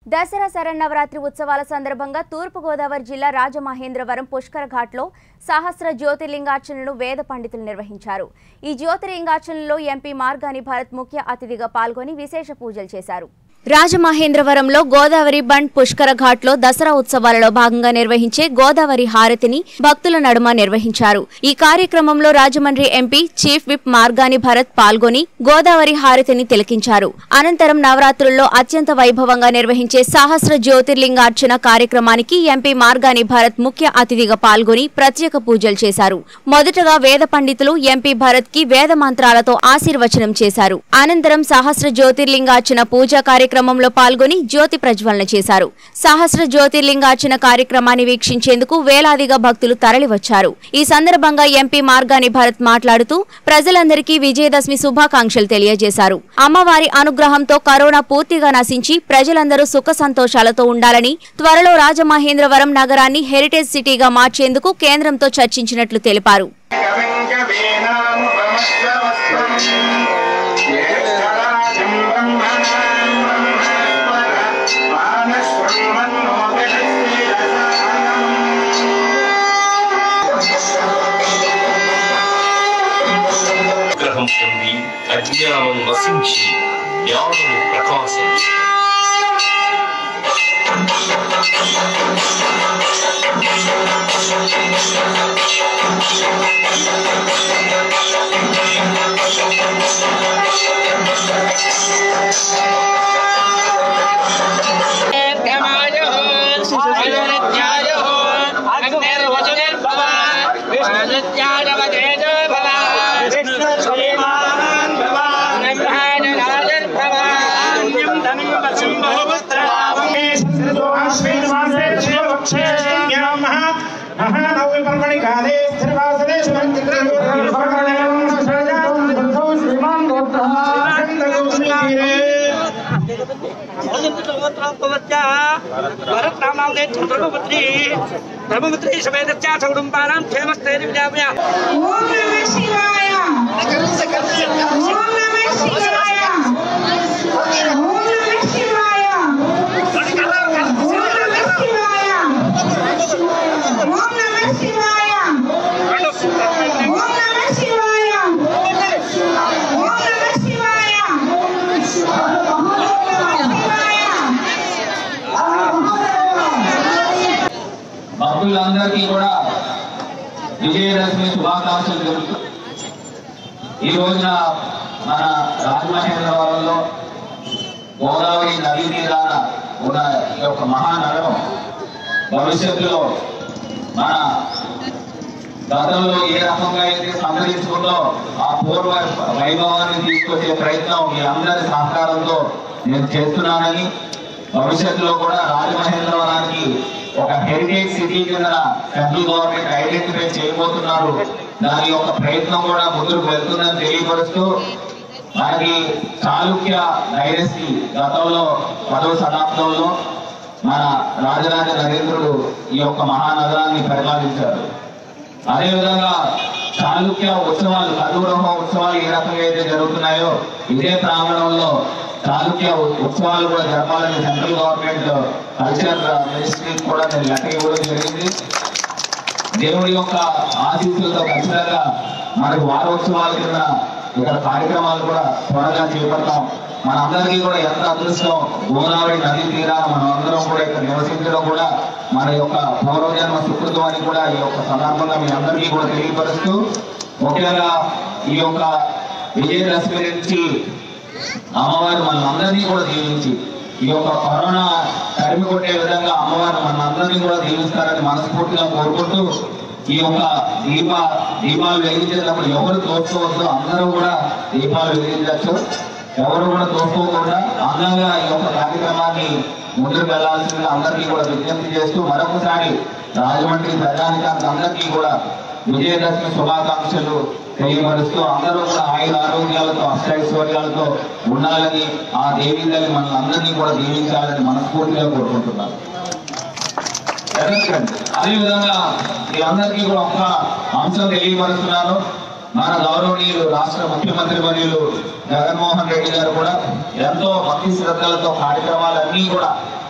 దసరా శరన్నవరాత్రి ఉత్సవాల సందర్భంగా తూర్పుగోదావరి జిల్లా రాజమహేంద్రవరం పుష్కర ఘాట్లో సహస్ర జ్యోతిర్లింగార్చనను వేద పండితులు నిర్వహించారు ఈ జ్యోతిర్లింగార్చనలో ఎంపీ మార్గాని భరత్ ముఖ్య అతిథిగా పాల్గొని విశేష పూజలు చేశారు రాజమహేంద్రవరంలో గోదావరి బండ్ పుష్కర ఘాట్లో దసరా ఉత్సవాలలో భాగంగా నిర్వహించే గోదావరి హారతిని భక్తుల నడుమ నిర్వహించారు ఈ కార్యక్రమంలో Rajahmundry MP chief whip Margani Bharat పాల్గొని గోదావరి హారతిని తిలకించారు అనంతరం నవరాత్రుల్లో అత్యంత వైభవంగా నిర్వహించే సహస్ర జ్యోతిర్లింగార్చన కార్యక్రమానికి ఎంపీ మార్గాని భరత్ ముఖ్య అతిథిగా పాల్గొని ప్రత్యేక పూజలు చేశారు మొదటగా వేద పండితులు ఎంపీ భరత్ కి వేద మంత్రాలతో ఆశీర్వచనం చేశారు అనంతరం సహస్ర జ్యోతిర్లింగార్చన పూజా కార్యక్రమంలో పాల్గొని జ్యోతి ప్రజ్వలన చేశారు సహస్ర జ్యోతిర్లింగార్చన కార్యక్రమాన్ని వీక్షించేందుకు వేలాదిగా భక్తులు తరలివచ్చారు ఈ సందర్భంగా ఎంపీ మార్గాని భరత్ మాట్లాడుతూ ప్రజలందరికీ విజయదశమి శుభాకాంక్షలు తెలియజేశారు అమ్మవారి అనుగ్రహంతో కరోనా పూర్తిగా నశించి ప్రజలందరూ సుఖ సంతోషాలతో ఉండాలని త్వరలో రాజమహేంద్రవరం నగరాన్ని హెరిటేజ్ సిటీగా మార్చేందుకు కేంద్రంతో చర్చించినట్లు తెలిపారు గ్రహం పొంది అజ్ఞానం వసించి జ్ఞానం ప్రకాశించి మహానవమి పర్వణి కాలే స్థిరవాసనే ధర్మపుత్రి సమేతచ్చా సౌడుంబానాం క్షేమస్తే విజయాభ్య ఓం నమః శివాయ ఓం నమః శివాయ ఓం నమః శివాయ ఓం నమః శివాయ ఓం నమః శివాయ ఓం నమః శివాయ ఓం నమః శివాయ భక్తులందరికీ కూడా విజయదశమి శుభాకాంక్షలు తెలుపుతూ ఈ రోజున మన రాజమహేంద్రవరంలో గోదావరి నదీ తీరాన ఉన్న ఈ యొక్క మహానగరం భవిష్యత్తులో మన గతంలో ఏ రకంగా అయితే సంతరించుకుందో ఆ పూర్వ వైభవాన్ని తీసుకొచ్చే ప్రయత్నం మీ అందరి సహకారంతో నేను చేస్తున్నానని భవిష్యత్తులో కూడా రాజమహేంద్రవరానికి ఒక హెరిటేజ్ సిటీ కింద సెంట్రల్ గవర్నమెంట్ ఐడెంటిఫై చేయబోతున్నారు దాని యొక్క ప్రయత్నం కూడా ముందుకు వెళ్తుందని తెలియపరుస్తూ మనకి చాళుక్య డైనస్టీ గతంలో పదవ శతాబ్దంలో మన రాజరాజ నరేంద్రుడు ఈ యొక్క మహానగరాన్ని పరిపాలించారు అదేవిధంగా చాళుక్య ఉత్సవాలు కదురహ ఉత్సవాలు ఏ రకంగా అయితే జరుగుతున్నాయో ఇదే ప్రాంగణంలో చాళుక్య ఉ- ఉత్సవాలు కూడా జరపాలని సెంట్రల్ గవర్నమెంట్ కల్చర్ మినిస్ట్రీ కూడా నేను లెటర్ ఇవ్వడం జరిగింది దేవుడి యొక్క ఆశీస్సులతో ఖచ్చితంగా మనకు వారోత్సవాల కింద ఇక్కడ కార్యక్రమాలు కూడా త్వరగా చేపడతాం మనందరికీ కూడా ఎంత అదృష్టం గోదావరి నదీ తీరాన మనం అందరం కూడా ఇక్కడ నివసించడం కూడా మన యొక్క పూర్వజన్మ సుకృతం అని కూడా ఈ యొక్క సందర్భంగా మీ అందరికీ కూడా తెలియపరుస్తూ ముఖ్యంగా ఈ యొక్క విజయదశమి నుంచి అమ్మవారు మనందరినీ కూడా దీవించి ఈ యొక్క కరోనా తరిమి కొట్టే విధంగా అమ్మవారు మనందరినీ కూడా దీవిస్తారని మనస్ఫూర్తిగా కోరుకుంటూ ఈ యొక్క దీప దీపాలు వెలిగించేటప్పుడు ఎవరు తోచుకోవద్దు అందరూ కూడా దీపాలు వెలిగించవచ్చు ఎవరు కూడా తోసుకోకుండా అందంగా ఈ యొక్క కార్యక్రమాన్ని ముందుకు వెళ్లాల్సిందిగా అందరికీ కూడా విజ్ఞప్తి చేస్తూ మరొకసారి రాజమండ్రి ప్రజానికానికి అందరికీ కూడా విజయదశమి శుభాకాంక్షలు తెలియపరుస్తూ అందరూ కూడా ఆయుర ఆరోగ్యాలతో అష్టైశ్వర్యాలతో ఉండాలని ఆ దేవి తల్లి మనల్ని అందరినీ కూడా దీవించాలని మనస్ఫూర్తిగా కోరుకుంటున్నాను జరగకండి. అదేవిధంగా మీ అందరికీ కూడా ఒక అంశం తెలియపరుస్తున్నాను మన గౌరవనీయులు రాష్ట్ర ముఖ్యమంత్రి వర్యులు జగన్మోహన్ రెడ్డి గారు కూడా ఎంతో భక్తి శ్రద్ధలతో కార్యక్రమాలన్నీ కూడా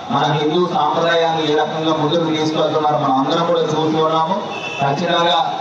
మన హిందూ సాంప్రదాయాన్ని ఏ రకంగా ముందుకు తీసుకెళ్తున్నారు మనం అందరం కూడా చూస్తూ ఉన్నాము ఖచ్చితంగా